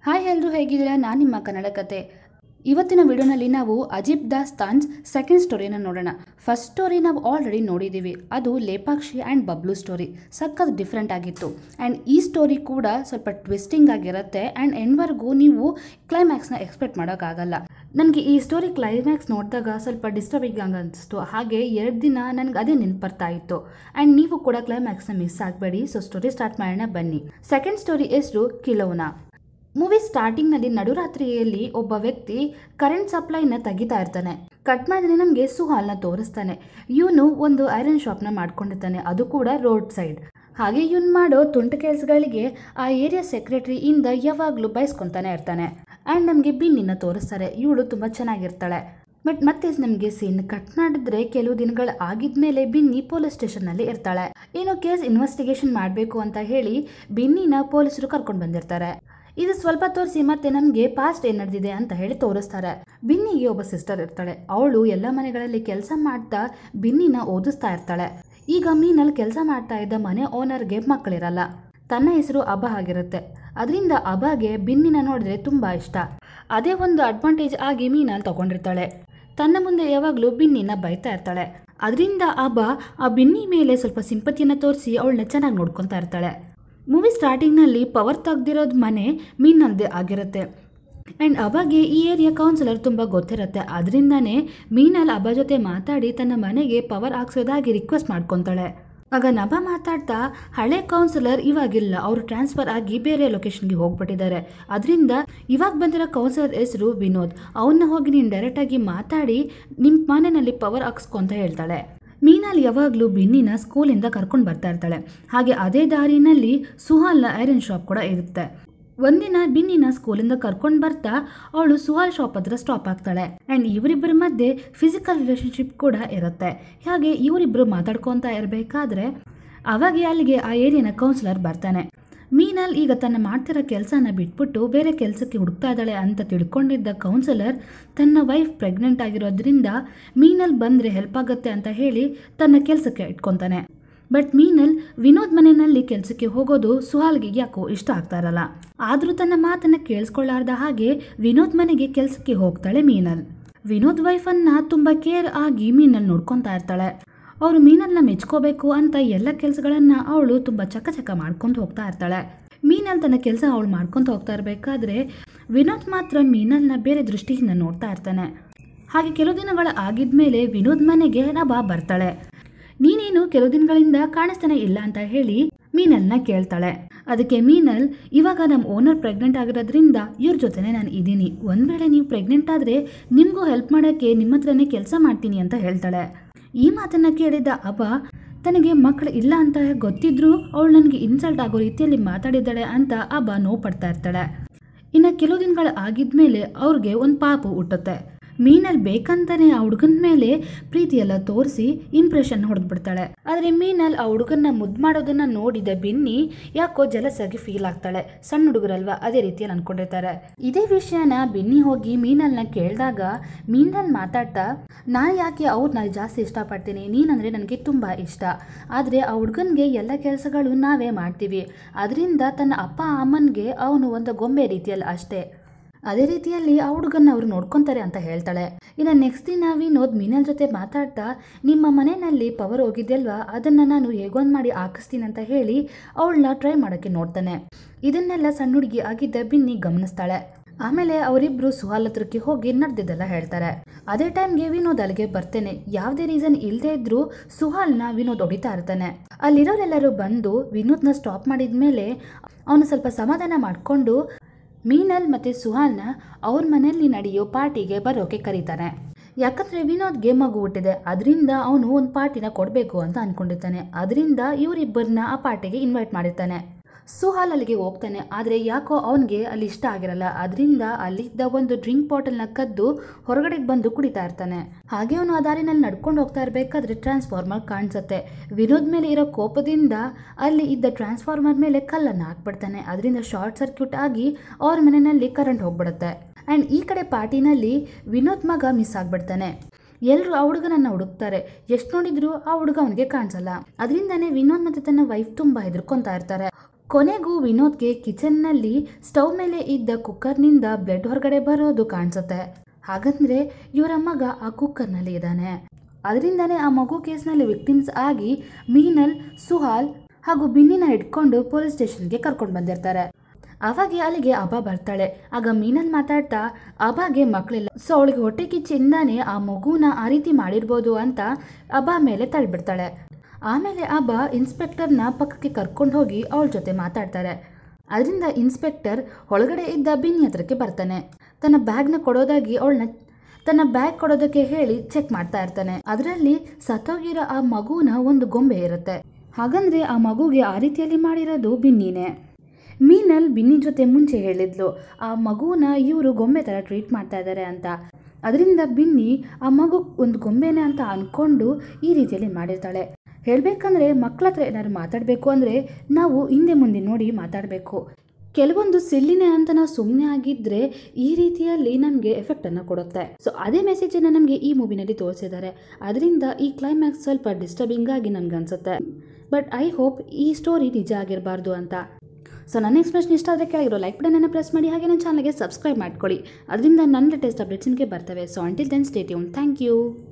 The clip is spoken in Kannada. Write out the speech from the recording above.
ಹಾಯ್ ಎಲ್ರು ಹೇಗಿದ್ದೀರಾ ನಾನು ನಿಮ್ಮ ಕನ್ನಡ ಕತೆ ಇವತ್ತಿನ ವಿಡಿಯೋನಲ್ಲಿ ನಾವು ಅಜಿಬ್ ದಾಸ್ ತಾನ್ಸ್ ಸೆಕೆಂಡ್ ಸ್ಟೋರಿನ ನೋಡೋಣ ಫಸ್ಟ್ ಸ್ಟೋರಿ ನಾವು ಆಲ್ರೆಡಿ ನೋಡಿದ್ದೀವಿ ಅದು ಲೇಪಾಕ್ಷಿ ಆ್ಯಂಡ್ ಬಬ್ಲು ಸ್ಟೋರಿ ಸಖತ್ ಡಿಫ್ರೆಂಟ್ ಆಗಿತ್ತು ಆ್ಯಂಡ್ ಈ ಸ್ಟೋರಿ ಕೂಡ ಸ್ವಲ್ಪ ಟ್ವಿಸ್ಟಿಂಗ್ ಆಗಿರುತ್ತೆ ಆ್ಯಂಡ್ ಎಂಡ್ವರೆಗೂ ನೀವು ಕ್ಲೈಮ್ಯಾಕ್ಸ್ನ ಎಕ್ಸ್ಪೆಕ್ಟ್ ಮಾಡೋಕ್ಕಾಗಲ್ಲ ನನಗೆ ಈ ಸ್ಟೋರಿ ಕ್ಲೈಮ್ಯಾಕ್ಸ್ ನೋಡಿದಾಗ ಸ್ವಲ್ಪ ಡಿಸ್ಟರ್ಬಿಂಗ್ ಆಗಿ ಅನಿಸ್ತು ಹಾಗೆ ಎರಡು ದಿನ ನನಗೆ ಅದೇ ನೆನ್ಪು ಬರ್ತಾ ಇತ್ತು ಆ್ಯಂಡ್ ನೀವು ಕೂಡ ಕ್ಲೈಮ್ಯಾಕ್ಸ್ನ ಮಿಸ್ ಆಗಬೇಡಿ ಸೊ ಸ್ಟೋರಿ ಸ್ಟಾರ್ಟ್ ಮಾಡೋಣ ಬನ್ನಿ ಸೆಕೆಂಡ್ ಸ್ಟೋರಿ ಹೆಸರು ಕಿಲೋನಾ ಮೂವಿ ಸ್ಟಾರ್ಟಿಂಗ್ನಲ್ಲಿ ನಡುರಾತ್ರಿಯಲ್ಲಿ ಒಬ್ಬ ವ್ಯಕ್ತಿ ಕರೆಂಟ್ ಸಪ್ಲೈನ ತೆಗಿತಾ ಇರ್ತಾನೆ ಕಟ್ ಮಾಡಿದ್ರೆ ನಮಗೆ ಸುಹಾಲ್ನ ತೋರಿಸ್ತಾನೆ ಇವನು ಒಂದು ಐರನ್ ಶಾಪ್ನ ಮಾಡ್ಕೊಂಡಿರ್ತಾನೆ ಅದು ಕೂಡ ರೋಡ್ ಸೈಡ್ ಹಾಗೆ ಇವನು ಮಾಡೋ ತುಂಟು ಕೆಲಸಗಳಿಗೆ ಆ ಏರಿಯಾ ಸೆಕ್ರೆಟರಿಯಿಂದ ಯಾವಾಗಲೂ ಬಯಸ್ಕೊತಾನೆ ಇರ್ತಾನೆ ಆ್ಯಂಡ್ ನಮಗೆ ಬಿನ್ನಿನ ತೋರಿಸ್ತಾರೆ ಇವಳು ತುಂಬ ಚೆನ್ನಾಗಿರ್ತಾಳೆ ಬಟ್ ಮತ್ತೆ ನಮಗೆ ಸೀನ್ ಕಟ್ ಮಾಡಿದ್ರೆ ಕೆಲವು ದಿನಗಳು ಆಗಿದ್ಮೇಲೆ ಬಿನ್ನಿ ಪೊಲೀಸ್ ಸ್ಟೇಷನ್ನಲ್ಲಿ ಇರ್ತಾಳೆ ಏನೋ ಕೇಸ್ ಇನ್ವೆಸ್ಟಿಗೇಷನ್ ಮಾಡಬೇಕು ಅಂತ ಹೇಳಿ ಬಿನ್ನಿನ ಪೊಲೀಸರು ಕರ್ಕೊಂಡು ಬಂದಿರ್ತಾರೆ ಇದು ಸ್ವಲ್ಪ ತೋರಿಸಿ ಮತ್ತೆ ನಮಗೆ ಪಾಸ್ಟ್ ಏನ್ ನಡೆದಿದೆ ಅಂತ ಹೇಳಿ ತೋರಿಸ್ತಾರೆ ಬಿನ್ನಿಗೆ ಒಬ್ಬ ಸಿಸ್ಟರ್ ಇರ್ತಾಳೆ ಅವಳು ಎಲ್ಲ ಮನೆಗಳಲ್ಲಿ ಕೆಲಸ ಮಾಡ್ತಾ ಬಿನ್ನಿನ ಓದಿಸ್ತಾ ಇರ್ತಾಳೆ ಈಗ ಮೀನಲ್ಲಿ ಕೆಲಸ ಮಾಡ್ತಾ ಇದ್ದ ಮನೆ ಓನರ್ಗೆ ಮಕ್ಕಳಿರಲ್ಲ ತನ್ನ ಹೆಸರು ಅಬ ಆಗಿರುತ್ತೆ ಅದರಿಂದ ಅಬಗೆ ಬಿನ್ನಿನ ನೋಡಿದ್ರೆ ತುಂಬಾ ಇಷ್ಟ ಅದೇ ಒಂದು ಅಡ್ವಾಂಟೇಜ್ ಆಗಿ ಮೀನಲ್ಲಿ ತಗೊಂಡಿರ್ತಾಳೆ ತನ್ನ ಮುಂದೆ ಯಾವಾಗಲೂ ಬಿನ್ನಿನ ಬೈತಾ ಇರ್ತಾಳೆ ಅದರಿಂದ ಅಬ ಆ ಬಿನ್ನಿ ಮೇಲೆ ಸ್ವಲ್ಪ ಸಿಂಪತಿಯನ್ನು ತೋರಿಸಿ ಅವಳನ್ನ ಚೆನ್ನಾಗಿ ನೋಡ್ಕೊತಾ ಇರ್ತಾಳೆ ಮೂವಿ ಸ್ಟಾರ್ಟಿಂಗ್ನಲ್ಲಿ ಪವರ್ ತೆಗ್ದಿರೋದು ಮನೆ ಮೀನಲ್ದೇ ಆಗಿರುತ್ತೆ ಆ್ಯಂಡ್ ಅಬಗೆ ಈ ಏರಿಯಾ ಕೌನ್ಸಿಲರ್ ತುಂಬ ಗೊತ್ತಿರುತ್ತೆ ಅದರಿಂದನೇ ಮೀನಲ್ಲಿ ಅಬ ಜೊತೆ ಮಾತಾಡಿ ತನ್ನ ಮನೆಗೆ ಪವರ್ ಹಾಕ್ಸೋದಾಗಿ ರಿಕ್ವೆಸ್ಟ್ ಮಾಡ್ಕೊತಾಳೆ ಆಗ ನಭ ಮಾತಾಡ್ತಾ ಹಳೆ ಕೌನ್ಸಿಲರ್ ಇವಾಗಿಲ್ಲ ಅವರು ಟ್ರಾನ್ಸ್ಫರ್ ಆಗಿ ಬೇರೆ ಲೊಕೇಶನ್ಗೆ ಹೋಗ್ಬಿಟ್ಟಿದ್ದಾರೆ ಅದರಿಂದ ಇವಾಗ ಬಂದಿರೋ ಕೌನ್ಸಿಲರ್ ಹೆಸರು ವಿನೋದ್ ಅವನ್ನ ಹೋಗಿ ನೀನು ಡೈರೆಕ್ಟಾಗಿ ಮಾತಾಡಿ ನಿಮ್ಮ ಮನೆಯಲ್ಲಿ ಪವರ್ ಹಾಕ್ಸ್ಕೊಂತ ಹೇಳ್ತಾಳೆ ಮೀನಾಲ್ ಯಾವಾಗಲೂ ಬಿನ್ನಿನ ಸ್ಕೂಲಿಂದ ಕರ್ಕೊಂಡು ಬರ್ತಾ ಇರ್ತಾಳೆ ಹಾಗೆ ಅದೇ ದಾರಿನಲ್ಲಿ ಸುಹಾಲ್ನ ಐರನ್ ಶಾಪ್ ಕೂಡ ಇರುತ್ತೆ ಒಂದಿನ ಬಿನ್ನಿನ ಸ್ಕೂಲಿಂದ ಕರ್ಕೊಂಡು ಬರ್ತಾ ಅವಳು ಸುಹಾಲ್ ಶಾಪ್ ಹತ್ರ ಸ್ಟಾಪ್ ಆಗ್ತಾಳೆ ಆ್ಯಂಡ್ ಇವರಿಬ್ಬರ ಮಧ್ಯೆ ಫಿಸಿಕಲ್ ರಿಲೇಶನ್ಶಿಪ್ ಕೂಡ ಇರುತ್ತೆ ಹಾಗೆ ಇವರಿಬ್ಬರು ಮಾತಾಡ್ಕೊತಾ ಇರಬೇಕಾದ್ರೆ ಅವಾಗೆ ಅಲ್ಲಿಗೆ ಆ ಏರಿಯಾನ ಕೌನ್ಸಿಲರ್ ಬರ್ತಾನೆ ಮೀನಲ್ ಈಗ ತನ್ನ ಮಾಡ್ತಿರೋ ಕೆಲಸನ ಬಿಟ್ಬಿಟ್ಟು ಬೇರೆ ಕೆಲಸಕ್ಕೆ ಹುಡುಕ್ತಾ ಇದ್ದಾಳೆ ಅಂತ ತಿಳ್ಕೊಂಡಿದ್ದ ಕೌನ್ಸಿಲರ್ ತನ್ನ ವೈಫ್ ಪ್ರೆಗ್ನೆಂಟ್ ಆಗಿರೋದ್ರಿಂದ ಮೀನಲ್ ಬಂದರೆ ಹೆಲ್ಪ್ ಆಗುತ್ತೆ ಅಂತ ಹೇಳಿ ತನ್ನ ಕೆಲಸಕ್ಕೆ ಇಟ್ಕೊತಾನೆ ಬಟ್ ಮೀನಲ್ ವಿನೋದ್ ಮನೆಯಲ್ಲಿ ಕೆಲಸಕ್ಕೆ ಹೋಗೋದು ಸುಹಾಲ್ಗೆ ಯಾಕೋ ಇಷ್ಟ ಆಗ್ತಾ ಇರಲ್ಲ ಆದರೂ ತನ್ನ ಮಾತನ್ನ ಕೇಳಿಸ್ಕೊಳ್ಳಾರ್ದ ಹಾಗೆ ವಿನೋದ್ ಮನೆಗೆ ಕೆಲಸಕ್ಕೆ ಹೋಗ್ತಾಳೆ ಮೀನಲ್ ವಿನೋದ್ ವೈಫನ್ನ ತುಂಬ ಕೇರ್ ಆಗಿ ಮೀನಲ್ ನೋಡ್ಕೊತಾ ಇರ್ತಾಳೆ ಅವರು ಮೀನಲ್ನ ಮೆಚ್ಕೋಬೇಕು ಅಂತ ಎಲ್ಲ ಕೆಲಸಗಳನ್ನ ಅವಳು ತುಂಬ ಚಕ ಚಕ ಮಾಡ್ಕೊಂಡು ಹೋಗ್ತಾ ಇರ್ತಾಳೆ ಮೀನಲ್ ತನ್ನ ಕೆಲಸ ಅವಳು ಮಾಡ್ಕೊಂಡು ಹೋಗ್ತಾ ಇರಬೇಕಾದ್ರೆ ವಿನೋದ್ ಮಾತ್ರ ಮೀನಲ್ನ ಬೇರೆ ದೃಷ್ಟಿಯಿಂದ ನೋಡ್ತಾ ಇರ್ತಾನೆ ಹಾಗೆ ಕೆಲವು ದಿನಗಳ ಆಗಿದ್ಮೇಲೆ ವಿನೋದ್ ಮನೆಗೆ ನಭಾ ಬರ್ತಾಳೆ ನೀನೇನು ಕೆಲವು ದಿನಗಳಿಂದ ಕಾಣಿಸ್ತಾನೆ ಇಲ್ಲ ಅಂತ ಹೇಳಿ ಮೀನಲ್ನ ಕೇಳ್ತಾಳೆ ಅದಕ್ಕೆ ಮೀನಲ್ ಇವಾಗ ನಮ್ಮ ಓನರ್ ಪ್ರೆಗ್ನೆಂಟ್ ಆಗಿರೋದ್ರಿಂದ ಇವ್ರ ಜೊತೆನೆ ನಾನು ಇದ್ದೀನಿ ಒಂದ್ ವೇಳೆ ನೀವು ಪ್ರೆಗ್ನೆಂಟ್ ಆದರೆ ನಿಮಗೂ ಹೆಲ್ಪ್ ಮಾಡೋಕ್ಕೆ ನಿಮ್ಮ ಹತ್ರನೇ ಕೆಲಸ ಮಾಡ್ತೀನಿ ಅಂತ ಹೇಳ್ತಾಳೆ ಈ ಮಾತನ್ನ ಕೇಳಿದ ಅಬ ತನಗೆ ಮಕ್ಕಳು ಇಲ್ಲ ಅಂತ ಗೊತ್ತಿದ್ರೂ ಅವಳು ನನಗೆ ಇನ್ಸಲ್ಟ್ ಆಗೋ ರೀತಿಯಲ್ಲಿ ಮಾತಾಡಿದ್ದಾಳೆ ಅಂತ ಅಬ ನೋವು ಪಡ್ತಾ ಇರ್ತಾಳೆ ಇನ್ನು ಕೆಲವು ದಿನಗಳು ಆಗಿದ್ಮೇಲೆ ಅವ್ರಿಗೆ ಒಂದು ಪಾಪು ಹುಟ್ಟುತ್ತೆ ಮೀನಲ್ಲಿ ಬೇಕಂತಾನೆ ಆ ಹುಡುಗನ ಮೇಲೆ ಪ್ರೀತಿಯೆಲ್ಲ ತೋರಿಸಿ ಇಂಪ್ರೆಷನ್ ಹೊಡೆದ್ಬಿಡ್ತಾಳೆ ಆದರೆ ಮೀನಲ್ ಆ ಹುಡುಗನ್ನ ಮುದ್ದು ಮಾಡೋದನ್ನ ನೋಡಿದ ಬಿನ್ನಿ ಯಾಕೋ ಜಲಸಾಗಿ ಫೀಲ್ ಆಗ್ತಾಳೆ ಸಣ್ಣ ಹುಡುಗರಲ್ವಾ ಅದೇ ರೀತಿಯಲ್ಲಿ ಅನ್ಕೊಂಡಿರ್ತಾರೆ ಇದೇ ವಿಷಯನ ಬಿನ್ನಿ ಹೋಗಿ ಮೀನಲ್ನ ಕೇಳಿದಾಗ ಮೀನಲ್ ಮಾತಾಡ್ತಾ ನಾನು ಯಾಕೆ ಅವ್ರನ್ನ ಜಾಸ್ತಿ ಇಷ್ಟಪಡ್ತೀನಿ ನೀನಂದ್ರೆ ನನಗೆ ತುಂಬ ಇಷ್ಟ ಆದರೆ ಆ ಹುಡುಗನ್ಗೆ ಎಲ್ಲ ಕೆಲಸಗಳು ನಾವೇ ಮಾಡ್ತೀವಿ ಅದರಿಂದ ತನ್ನ ಅಪ್ಪ ಅಮ್ಮನಿಗೆ ಅವನು ಒಂದು ಗೊಂಬೆ ರೀತಿಯಲ್ಲಿ ಅಷ್ಟೇ ಅದೇ ರೀತಿಯಲ್ಲಿ ಆ ಹುಡುಗನ್ನ ಅವರು ನೋಡ್ಕೊತಾರೆ ಅಂತ ಹೇಳ್ತಾಳೆ ಇನ್ನು ನೆಕ್ಸ್ಟ್ ದಿನ ವಿನೋದ್ ಮೀನಲ್ ಜೊತೆ ಮಾತಾಡ್ತಾ ನಿಮ್ಮ ಮನೆಯಲ್ಲಿ ಪವರ್ ಹೋಗಿದ್ದೆಲ್ವಾ ಅದನ್ನು ನಾನು ಹೇಗೊಂದು ಮಾಡಿ ಹಾಕಿಸ್ತೀನಿ ಅಂತ ಹೇಳಿ ಅವಳನ್ನ ಟ್ರೈ ಮಾಡೋಕ್ಕೆ ನೋಡ್ತಾನೆ ಇದನ್ನೆಲ್ಲ ಸಣ್ಣ ಹುಡುಗಿ ಆಗಿದ್ದ ಬಿನ್ನಿ ಗಮನಿಸ್ತಾಳೆ ಆಮೇಲೆ ಅವರಿಬ್ರು ಸುಹಾಲ್ ಹತ್ರಕ್ಕೆ ಹೋಗಿ ನಡೆದಿದ್ದೆಲ್ಲ ಹೇಳ್ತಾರೆ ಅದೇ ಟೈಮ್ಗೆ ವಿನೋದ್ ಅಲ್ಲಿಗೆ ಬರ್ತೇನೆ ಯಾವುದೇ ರೀಸನ್ ಇಲ್ಲದೆ ಇದ್ರೂ ಸುಹಾಲ್ನ ವಿನೋದ್ ಹೊಡಿತಾ ಇರ್ತಾನೆ ಅಲ್ಲಿರೋರೆಲ್ಲರೂ ಬಂದು ವಿನೋದ್ನ ಸ್ಟಾಪ್ ಮಾಡಿದ್ಮೇಲೆ ಅವನು ಸ್ವಲ್ಪ ಸಮಾಧಾನ ಮಾಡಿಕೊಂಡು ಮೀನಲ್ ಮತ್ತು ಸುಹಾಲ್ನ ಅವ್ರ ಮನೆಯಲ್ಲಿ ನಡೆಯೋ ಪಾರ್ಟಿಗೆ ಬರೋಕೆ ಕರೀತಾನೆ ಯಾಕಂದ್ರೆ ವಿನೋದ್ಗೆ ಮಗು ಹುಟ್ಟಿದೆ ಅದರಿಂದ ಅವನು ಒಂದು ಪಾರ್ಟಿನ ಕೊಡಬೇಕು ಅಂತ ಅನ್ಕೊಂಡಿರ್ತಾನೆ ಅದರಿಂದ ಇವರಿಬ್ಬರನ್ನ ಆ ಪಾರ್ಟಿಗೆ ಇನ್ವೈಟ್ ಮಾಡಿರ್ತಾನೆ ಸುಹಾಲ್ ಅಲ್ಲಿಗೆ ಹೋಗ್ತಾನೆ ಆದರೆ ಯಾಕೋ ಅವನಿಗೆ ಅಲ್ಲಿ ಇಷ್ಟ ಆಗಿರಲ್ಲ ಅದರಿಂದ ಅಲ್ಲಿದ್ದ ಒಂದು ಡ್ರಿಂಕ್ ಬಾಟಲ್ನ ಕದ್ದು ಹೊರಗಡೆ ಬಂದು ಕುಡಿತಾ ಇರ್ತಾನೆ ಹಾಗೆ ಅವನು ಆ ದಾರಿನಲ್ಲಿ ನಡ್ಕೊಂಡು ಹೋಗ್ತಾ ಇರಬೇಕಾದ್ರೆ ಟ್ರಾನ್ಸ್ಫಾರ್ಮರ್ ಕಾಣಿಸುತ್ತೆ ವಿನೋದ್ ಮೇಲೆ ಇರೋ ಕೋಪದಿಂದ ಅಲ್ಲಿ ಇದ್ದ ಟ್ರಾನ್ಸ್ಫಾರ್ಮರ್ ಮೇಲೆ ಕಲ್ಲನ್ನು ಹಾಕ್ಬಿಡ್ತಾನೆ ಅದರಿಂದ ಶಾರ್ಟ್ ಸರ್ಕ್ಯೂಟ್ ಆಗಿ ಅವ್ರ ಮನೆಯಲ್ಲಿ ಕರೆಂಟ್ ಹೋಗ್ಬಿಡುತ್ತೆ ಆ್ಯಂಡ್ ಈ ಕಡೆ ಪಾರ್ಟಿನಲ್ಲಿ ವಿನೋದ್ ಮಗ ಮಿಸ್ ಆಗ್ಬಿಡ್ತಾನೆ ಎಲ್ಲರೂ ಆ ಹುಡುಗನನ್ನ ಹುಡುಕ್ತಾರೆ ಎಷ್ಟು ನೋಡಿದ್ರು ಆ ಹುಡುಗ ಅವನಿಗೆ ಕಾಣಿಸಲ್ಲ ಅದರಿಂದನೇ ವಿನೋದ್ ಮತ್ತೆ ತನ್ನ ವೈಫ್ ತುಂಬಾ ಹೆದರ್ಕೊಂತಾ ಇರ್ತಾರೆ ಕೊನೆಗೂ ವಿನೋದ್ಗೆ ಕಿಚನ್ನಲ್ಲಿ ಸ್ಟವ್ ಮೇಲೆ ಇದ್ದ ಕುಕ್ಕರ್ನಿಂದ ಬ್ಲಡ್ ಹೊರಗಡೆ ಬರೋದು ಕಾಣಿಸುತ್ತೆ ಹಾಗಂದ್ರೆ ಇವರ ಮಗ ಆ ಕುಕ್ಕರ್ನಲ್ಲಿ ಇದ್ದಾನೆ ಅದರಿಂದನೇ ಆ ಮಗು ಕೇಸ್ನಲ್ಲಿ ವಿಕ್ಟಿಮ್ಸ್ ಆಗಿ ಮೀನಲ್ ಸುಹಾಲ್ ಹಾಗೂ ಬಿನ್ನಿನ ಹಿಡ್ಕೊಂಡು ಪೊಲೀಸ್ ಸ್ಟೇಷನ್ಗೆ ಕರ್ಕೊಂಡು ಬಂದಿರ್ತಾರೆ ಅವಾಗೆ ಅಲ್ಲಿಗೆ ಅಬಾ ಬರ್ತಾಳೆ ಆಗ ಮೀನಲ್ ಮಾತಾಡ್ತಾ ಅಬಾಗೆ ಮಕ್ಕಳಿಲ್ಲ ಸೊ ಅವಳಿಗೆ ಹೊಟ್ಟೆ ಕಿಚ್ಚಿಂದಾನೇ ಆ ಮಗುನ ಆ ರೀತಿ ಮಾಡಿರ್ಬೋದು ಅಂತ ಅಬಾ ಮೇಲೆ ತಳ್ಳಿಬಿಡ್ತಾಳೆ ಆಮೇಲೆ ಅಬ್ಬ ಇನ್ಸ್ಪೆಕ್ಟರ್ನ ಪಕ್ಕಕ್ಕೆ ಕರ್ಕೊಂಡು ಹೋಗಿ ಅವಳ ಜೊತೆ ಮಾತಾಡ್ತಾರೆ ಅದರಿಂದ ಇನ್ಸ್ಪೆಕ್ಟರ್ ಒಳಗಡೆ ಇದ್ದ ಬಿನ್ನಿ ಹತ್ರಕ್ಕೆ ಬರ್ತಾನೆ ತನ್ನ ಬ್ಯಾಗ್ನ ಕೊಡೋದಾಗಿ ಅವಳನ್ನ ತನ್ನ ಬ್ಯಾಗ್ ಕೊಡೋದಕ್ಕೆ ಹೇಳಿ ಚೆಕ್ ಮಾಡ್ತಾ ಇರ್ತಾನೆ ಅದರಲ್ಲಿ ಸತ್ತೋಗಿರೋ ಆ ಮಗುನ ಒಂದು ಗೊಂಬೆ ಇರುತ್ತೆ ಹಾಗಂದ್ರೆ ಆ ಮಗುಗೆ ಆ ರೀತಿಯಲ್ಲಿ ಮಾಡಿರೋದು ಬಿನ್ನಿನೇ ಮೀನಲ್ ಬಿನ್ನಿ ಜೊತೆ ಮುಂಚೆ ಹೇಳಿದ್ಲು ಆ ಮಗುನ ಇವರು ಗೊಂಬೆ ಥರ ಟ್ರೀಟ್ ಮಾಡ್ತಾ ಇದ್ದಾರೆ ಅಂತ ಅದರಿಂದ ಬಿನ್ನಿ ಆ ಮಗು ಒಂದು ಗೊಂಬೆನೆ ಅಂತ ಅಂದ್ಕೊಂಡು ಈ ರೀತಿಯಲ್ಲಿ ಮಾಡಿರ್ತಾಳೆ ಹೇಳಬೇಕಂದ್ರೆ ಮಕ್ಕಳ ಹತ್ರ ಏನಾದ್ರು ಮಾತಾಡಬೇಕು ಅಂದರೆ ನಾವು ಹಿಂದೆ ಮುಂದೆ ನೋಡಿ ಮಾತಾಡಬೇಕು ಕೆಲವೊಂದು ಸಿಲ್ಲಿನೆ ಅಂತ ನಾವು ಸುಮ್ಮನೆ ಆಗಿದ್ರೆ ಈ ರೀತಿಯಲ್ಲಿ ನಮಗೆ ಎಫೆಕ್ಟನ್ನು ಕೊಡುತ್ತೆ ಸೊ ಅದೇ ಮೆಸೇಜನ್ನು ನಮಗೆ ಈ ಮೂವಿನಲ್ಲಿ ತೋರಿಸಿದ್ದಾರೆ ಅದರಿಂದ ಈ ಕ್ಲೈಮ್ಯಾಕ್ಸ್ ಸ್ವಲ್ಪ ಡಿಸ್ಟರ್ಬಿಂಗ್ ಆಗಿ ನನಗನ್ಸುತ್ತೆ ಬಟ್ ಐ ಹೋಪ್ ಈ ಸ್ಟೋರಿ ನಿಜ ಆಗಿರಬಾರ್ದು ಅಂತ ಸೊ ನನ್ನ ಎಕ್ಸ್ಪ್ರೆಷನ್ ಇಷ್ಟ ಆದರೆ ಕೆಳಗಿರೋ ಲೈಕ್ ಬಟನನ್ನು ಪ್ರೆಸ್ ಮಾಡಿ ಹಾಗೆ ನನ್ನ ಚಾನಲ್ಗೆ ಸಬ್ಸ್ಕ್ರೈಬ್ ಮಾಡ್ಕೊಳ್ಳಿ ಅದರಿಂದ ನನ್ನ ಲೇಟೆಸ್ಟ್ ಅಪ್ಡೇಟ್ಸ್ ನಿಮಗೆ ಬರ್ತವೆ so until then stay tuned thank you